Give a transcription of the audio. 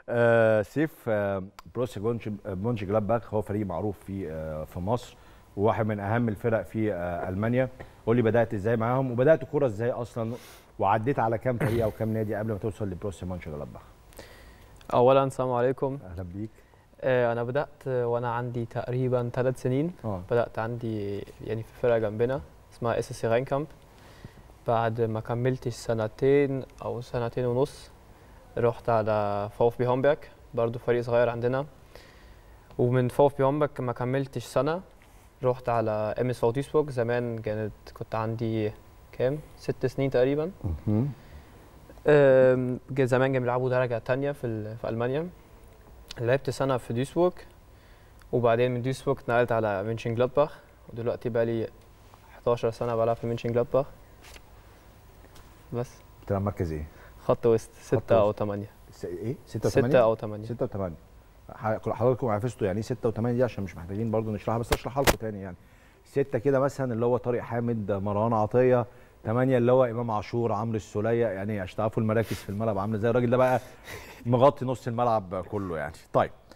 آه سيف آه بروسيا جونش مونش جلادباخ هو فريق معروف في آه في مصر وواحد من اهم الفرق في آه المانيا قول لي بدات ازاي معاهم وبدات كوره ازاي اصلا وعديت على كام فريق او كام نادي قبل ما توصل لبروسيا مونش جلادباخ اولا السلام عليكم اهلا بيك آه، انا بدات وانا عندي تقريبا ثلاث سنين اه بدات عندي يعني في فرقه جنبنا اسمها اس سي راينكامب بعد ما كملتش سنتين او سنتين ونص رحت على فوف بي هومبرج برضو فريق صغير عندنا ومن فوف بي هومبرج ما كملتش سنه رحت على ام اس ديسبورج زمان كانت كنت عندي كام ست سنين تقريبا مهم. أم، جا- زمان كانوا بيلعبوا درجة تانية في, ال- في ألمانيا لعبت سنة في دويسبورغ وبعدين من دويسبورغ اتنقلت على مينشن جلادباخ ودلوقتي بقى لي 11 سنة بلعب في مينشن جلادباخ بس بتلعب مركز ايه؟ خط وسط ستة أو وسط. تمانية س- ايه؟ 6 ستة أو تمانية 6 و8 حضراتكم عرفتوا يعني 6 و8 دي عشان مش محتاجين برضو نشرحها بس اشرحها لكم تاني يعني 6 كده مثلا اللي هو طارق حامد مروان عطيه 8 اللي هو امام عاشور عمرو السوليه يعني عشان تعرفوا المراكز في الملعب عامله ازاي الراجل ده بقى مغطي نص الملعب كله يعني طيب